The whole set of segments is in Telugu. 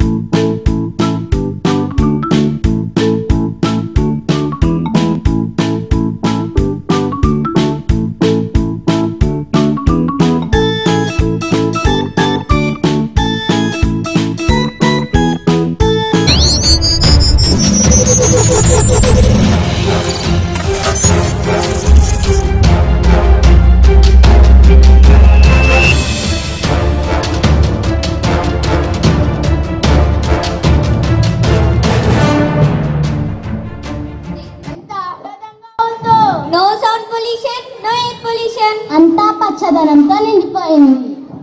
ఎంత ఆహ్లాదంగా ఉందో no sound pollution no air pollution అంతా పచ్చదనంతో నిండిపోయింది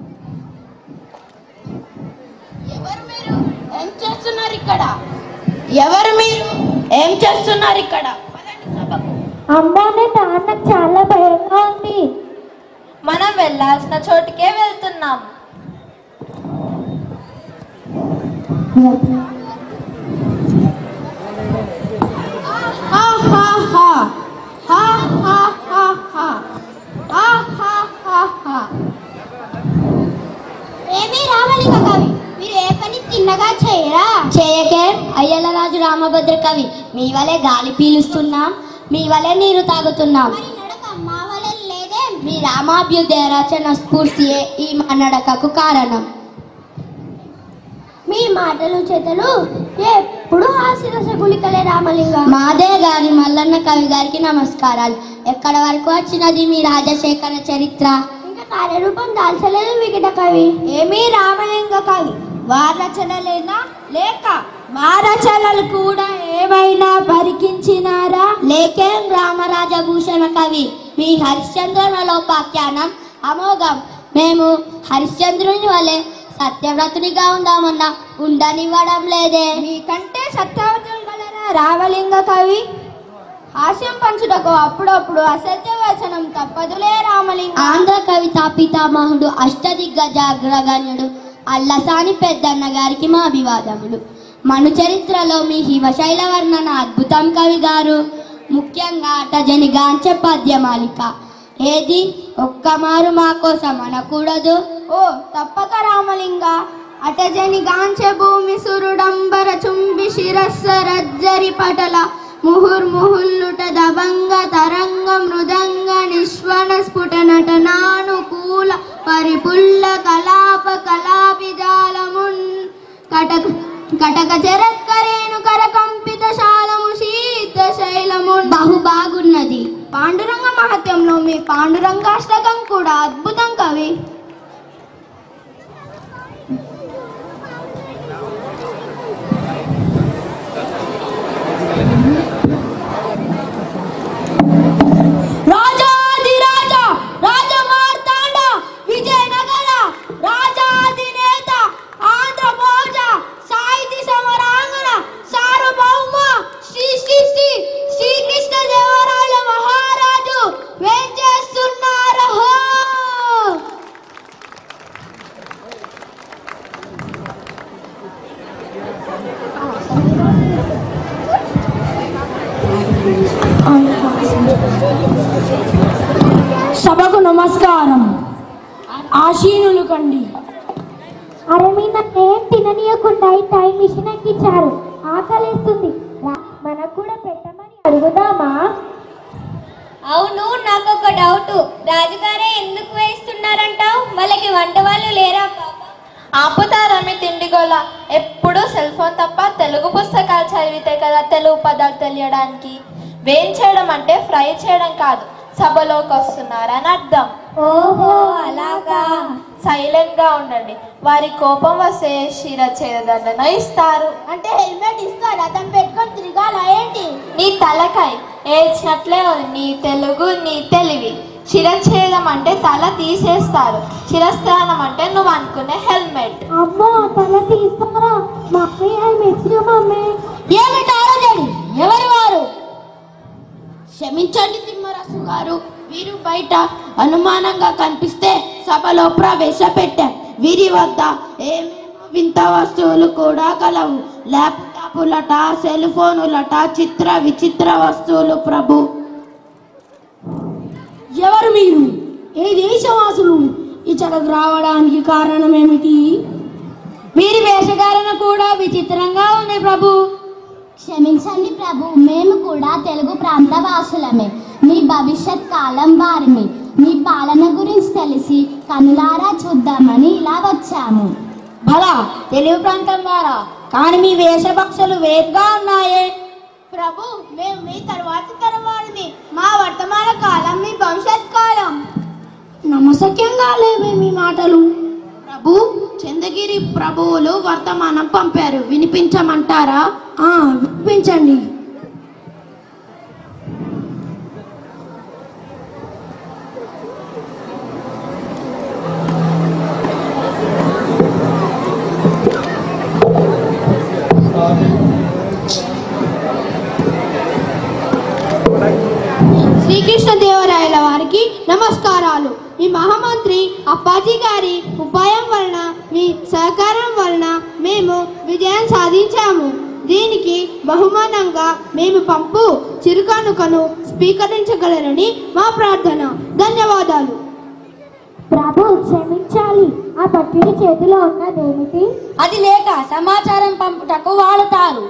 ఎవరు మీరు ఏం చేస్తున్నారు ఇక్కడ ఎవరు మీరు ఏం చేస్తున్నారు ఇక్కడ పదండి సభకు. అమ్మోనే నాకు చాలా భయంగా ఉంది మనం వెళ్ళాల్సిన చోటుకే వెళ్తున్నాం ఆహాహా. ఆహాహాహా. ఆహాహాహా. ఏమీ రామలింగ కవి మీరు ఏ పని తిన్నగా చేయరా చేయకే అయ్యల రాజు రామభద్ర కవి మీ వలె గాలి పీలుస్తున్నాం మీ వలె నీరు తాగుతున్నాం మరి నడక మా వలె లేదే మీ రామాభ్యుదయ రచన స్ఫూర్తియే ఈ మా నడకకు కారణం మీ మాటలు చేతలు ఎప్పుడు హాస్యరస గుళికలే రామలింగ మాదే గారి మల్లన్న కవి గారికి నమస్కారాలు ఎక్కడ వరకు వచ్చినది మీ రాజశేఖర చరిత్ర ఇంకా కార్యరూపం దాల్చలేదు వికట కవి ఏమీ రామలింగ కవి వారి రచనలేనా లేక మా రచనలు కూడా ఏమైనా పరికించినారా లేకేం రామరాజభూషణ కవి మీ హరిశ్చంద్రులలోపాఖ్యానం అమోఘం మేము హరిశ్చంద్రుని వలె సత్యవ్రతునిగా ఉందామన్నా ఉండనివ్వడం లేదే మీకంటే సత్యవతులు గలరా రామలింగ కవి హాస్యం పంచుటకు అప్పుడప్పుడు అసత్య వచనం తప్పదులే రామలింగ ఆంధ్ర కవిత పితామహుడు అష్టదిగ్గజాగ్రగణ్యుడు అల్లసాని పెద్దన్న గారికి మా అభివాదములు మను చరిత్రలో మీ హిమశైల వర్ణన అద్భుతం కవి గారు ముఖ్యంగా అటజని గాంచె పద్యమాలిక ఏది ఒక్కమారు మా కోసం అనకూడదు ఓ తప్పక రామలింగ అటజని గాంచె భూమి సురుడంబర చుంబి శిరస్స రజ్జరి పటల ముహుర్ముహుల్లుట దబంగ తరంగ మృదంగ నిశ్వన స్ఫుట నటనానుకూల పరిపుల్ల కలాప కలాపిజాలమున్ కటక కటక చెరక్కరేణు కరకంపిత శాలము శీత శైలమున్ బహు బాగున్నది పాండురంగ మహత్యంలో మీ పాండురంగాష్టకం కూడా అద్భుతం కవి రాజాదిరాజ రాజమార్తాండ విజయనగర రాజాధినేత ఆంధ్రభోజ సాహితీ సమరాంగణ సార్వభౌమ శ్రీ శ్రీ శ్రీ శ్రీకృష్ణ దేవరాయల మహారాజు వేంచేస్తున్నారు సభకు నమస్కారం ఆశీనులు కండి అరే మీ నన్నేం తిననీయకుండా ఈ టైం మిషన్ ఎక్కించారు ఆకలిస్తుంది మనకు కూడా పెట్టమని అడుగుదామా అవును నాకు ఒక డౌట్ రాజుగారే ఎందుకు వేస్తున్నారంటావు వాళ్ళకి వంట వాళ్ళు లేరా ఆపుతారా మీ తిండి గోల ఎప్పుడు సెల్ ఫోన్ తప్ప తెలుగు పుస్తకాలు చదివితే కదా తెలుగు పదాలు తెలియడానికి వేయించేయడం అంటే ఫ్రై చేయడం కాదు సభలోకి వస్తున్నారని అర్థం ఓహో అలాగా సైలెంట్ గా ఉండండి వారి కోపం వస్తే శిరఛేదదండన ఇస్తారు అంటే హెల్మెట్ ఇస్తారు అతను పెట్టుకొని తిరగాల ఏంటి నీ తలకాయ ఏడ్చినట్లే ఉంది నీ తెలుగు నీ తెలివి శిరఛేదం అంటే తల తీసేస్తారు శిరస్థానం అంటే నువ్వు అనుకునే హెల్మెట్ అమ్మో తల తీస్తారా mummy I miss you mummy ఏమిటి ఆలోచన ఎవరు వారు క్షమించండి తిమ్మరసు గారు వీరు బయట అనుమానంగా కనిపిస్తే సభలో ప్రవేశపెట్టాం వీరి వద్ద ఏమేమో వింత వస్తువులు కూడా కలవు ల్యాప్టాపులట సెల్ ఫోనులట చిత్ర విచిత్ర వస్తువులు ప్రభు ఎవరు మీరు ఏ దేశవాసులు ఇచ్చటకు రావడానికి కారణం ఏమిటి వీరి వేషధారణ కూడా క్షమించండి ప్రభు మేము కూడా తెలుగు ప్రాంత వాసులమే మీ భవిష్యత్ కాలం వారిని మీ పాలన గురించి తెలిసి కనులారా చూద్దామని ఇలా వచ్చాము భలా తెలుగు ప్రాంతం వారా కానీ మీ వేషభక్షలు వేరుగా ఉన్నాయే ప్రభు మేము మీ తర్వాత తరవారిని మా వర్తమాన కాలం మీ భవిష్యత్ కాలం నమ్మశక్యంగా లేవే మీ మాటలు ప్రభు చంద్రగిరి ప్రభువులు వర్తమానం పంపారు వినిపించమంటారా ఆ వినిపించండి శ్రీకృష్ణదేవరాయల వారికి నమస్కారాలు మీ మహామంత్రి అప్పాజీ గారి ఉపాయం వలన మీ సహకారం వలన మేము విజయం సాధించాము దీనికి బహుమానంగా మేము పంపు చిరుకానుకను స్వీకరించగలరని మా ప్రార్థన ధన్యవాదాలు ప్రభు క్షమించాలి ఆ పట్టిడి చేతిలో ఉన్నదేమిటి అది లేక సమాచారం పంపుటకు వాడతారు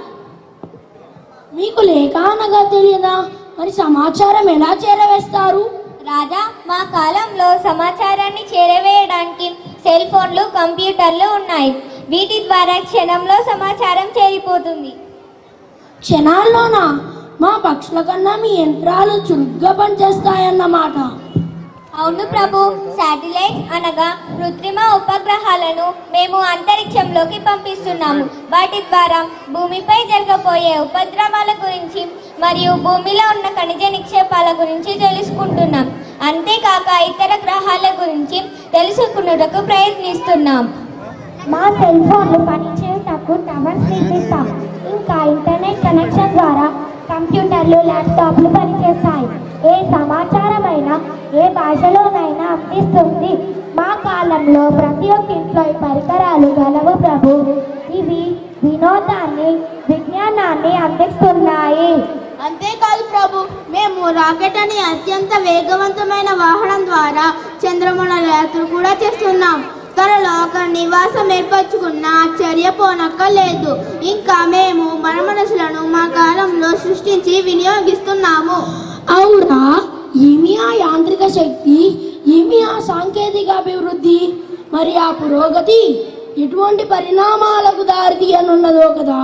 మీకు లేక అనగా తెలియదా మరి సమాచారం ఎలా చేరవేస్తారు రాజా మా కాలంలో సమాచారాన్ని చేరవేయడానికి సెల్ ఫోన్లు కంప్యూటర్లు ఉన్నాయి వీటి ద్వారా క్షణంలో సమాచారం చేరిపోతుంది క్షణాల్లోనా మా పక్షుల కన్నా మీ యంత్రాలు చురుగ్గా పనిచేస్తాయన్నమాట అవును ప్రభు శాటిలైట్ అనగా కృత్రిమ ఉపగ్రహాలను మేము అంతరిక్షంలోకి పంపిస్తున్నాము వాటి ద్వారా భూమిపై జరగబోయే ఉపద్రవాల గురించి మరియు భూమిలో ఉన్న ఖనిజ నిక్షేపాల గురించి తెలుసుకుంటున్నాం అంతేకాక ఇతర గ్రహాల గురించి తెలుసుకున్నటకు ప్రయత్నిస్తున్నాం మా సెల్ ఫోన్లు పనిచేయటకు టవర్స్ నిర్మిస్తాం ఇంకా ఇంటర్నెట్ కనెక్షన్ ద్వారా కంప్యూటర్లు ల్యాప్టాప్లు పనిచేస్తాయి ఏ సమాచారమైనా ఏ భాషలోనైనా అందిస్తుంది మా కాలంలో ప్రతి ఒక్క ఇంట్లో ఈ పరికరాలు గలవు ప్రభు ఇవి వినోదాన్ని విజ్ఞానాన్ని అందిస్తున్నాయి అంతేకాదు ప్రభు మేము రాకెట్ అని అత్యంత వేగవంతమైన వాహనం ద్వారా చంద్రమండల యాత్ర కూడా చేస్తున్నాం త్వరలో ఒక నివాసం ఏర్పరచుకున్న ఆశ్చర్యపోనక్కర్లేదు ఇంకా మేము మన మనసులను మా కాలంలో సృష్టించి వినియోగిస్తున్నాము అవునా ఏమి ఆ యాంత్రిక శక్తి ఏమి ఆ సాంకేతిక అభివృద్ధి మరి ఆ పురోగతి ఎటువంటి పరిణామాలకు దారితీయనున్నదో కదా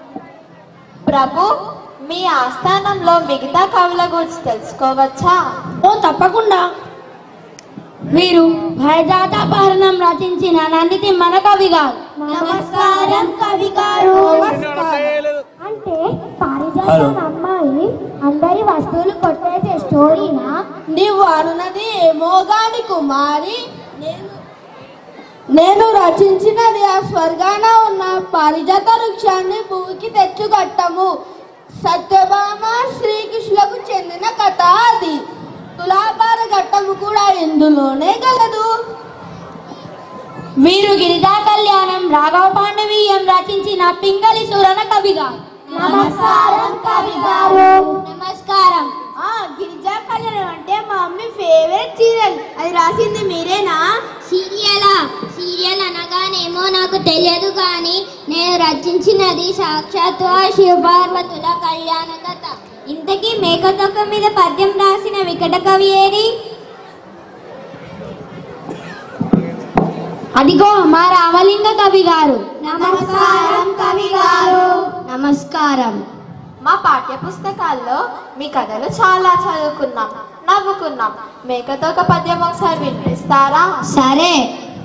ప్రభు మీ ఆస్థానంలో మిగతా కవుల గురించి తెలుసుకోవచ్చా ఓ తప్పకుండా వీరు భయజాతాపహరణం రచించిన నందితి మన కవి గారు నమస్కారం కవి గారు అంటే పారిజాతం అమ్మాయి అందరి వస్తువులు కొట్టేసే స్టోరీనా నీవు అనున్నది ఏమో గాని కుమారి నేను నేను రచించినది ఆ స్వర్గాన ఉన్న పారిజాత వృక్షాన్ని భూమికి తెచ్చుకట్టము సత్యభామ శ్రీకృష్ణులకు చెందిన కథ అది తులాభార ఘట్టము కూడా ఇందులోనే గలదు వీరు గిరిజా కళ్యాణం రాఘవ పాండవీయం రచించిన పింగళి సూరన కవిగా నమస్కారం కవి గారు నమస్కారం ఆ గిరిజా కళ్యాణం అంటే మా మమ్మీ ఫేవరెట్ సీరియల్ అది రాసింది మీరేనా సీరియలా సీరియల్ అనగానేమో నాకు తెలియదు కానీ నేను రచించినది సాక్షాత్తు ఆ శివపార్వతుల కళ్యాణ కథ ఇంతకీ మేకతొక్క మీద పద్యం రాసిన వికట కవి ఏరి అదిగో మా రామలింగ కవి గారు నమస్కారం కవి గారు నమస్కారం మా పాఠ్య పుస్తకాల్లో మీ కథలు చాలా చదువుకున్నాం నవ్వుకున్నాం మేకతో ఒక పద్యం ఒకసారి వినిపిస్తారా సరే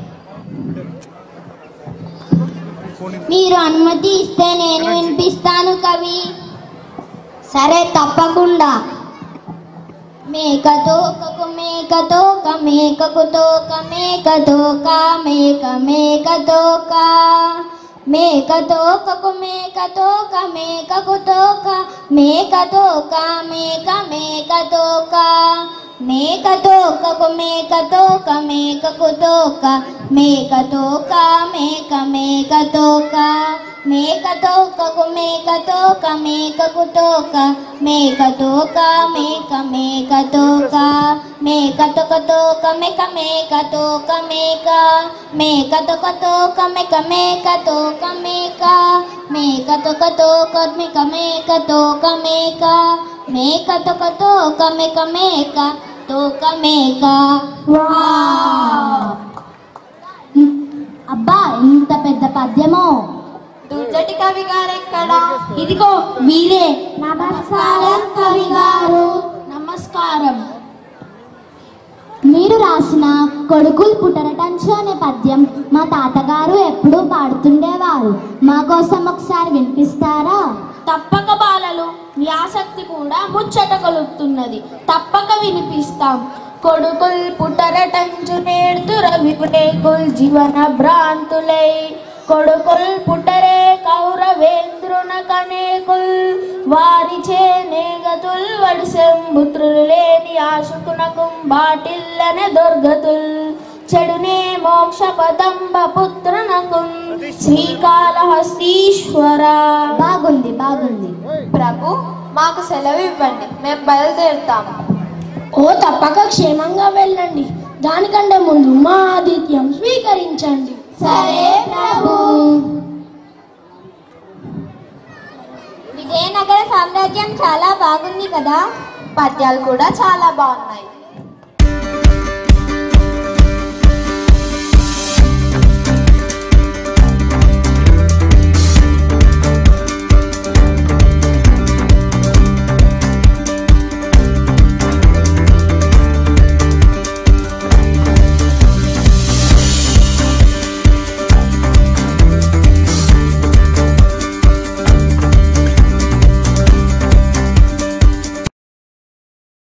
మీరు అనుమతి ఇస్తే నేను వినిపిస్తాను కవి సరే తప్పకుండా మేకతో కకు మేకతో క మేకకు తోక మేకతో క మేక మేకతో క మేకతో కకు మేకతో క మేకకు తోక మేకతో క మేక మేకతో క మేకతో కకు మేకతో క మేకకు తోక మేకతో క మేక మేకతో క మేకతో కకు మేకతో క మేకకు తోక మేకతో క మేక మేకతో క మేకతో కతోక మేక మేకతో క మేక మేకతో కతోక మేక మేకతో క మేక మేకతో కతోక కొర్మిక మేక తోక మేక మేక తొక తోక మేక మేక తోక మేక అబ్బా ఎంత పెద్ద పద్యమో దుర్జటి కవి గారెక్కడా ఇదిగో వీరే నమస్కారం కవి గారు నమస్కారం మీరు రాసిన కొడుకులు పుట్టరటంచు అనే పద్యం మా తాతగారు ఎప్పుడూ పాడుతుండేవారు మా కోసం ఒకసారి వినిపిస్తారా తప్పక బాలలు మీ ఆసక్తి కూడా ముచ్చట కొలుపుతున్నది తప్పక వినిపిస్తాం కొడుకుల్ పుట్టరటంచు నేర్తుర వివేకుల్ జీవన భ్రాంతులై కొడుకుల్ పుట్టరే కౌరవేంద్రున కనేకుల్ వారిచే నేగతుల్ వడిసెంబుత్రులు లేని ఆశుకునకు బాటిల్లనే దొర్గతుల్ చెడునే మోక్ష పదంబ పుత్రునకు శ్రీకాళహస్తీశ్వర బాగుంది బాగుంది ప్రభు మాకు సెలవు ఇవ్వండి మేము బయలుదేరుతాము ఓ తప్పక క్షేమంగా వెళ్ళండి దానికంటే ముందు మా ఆతిథ్యం స్వీకరించండి సరే ప్రభు విజయనగర సామ్రాజ్యం చాలా బాగుంది కదా పద్యాలు కూడా చాలా బాగున్నాయి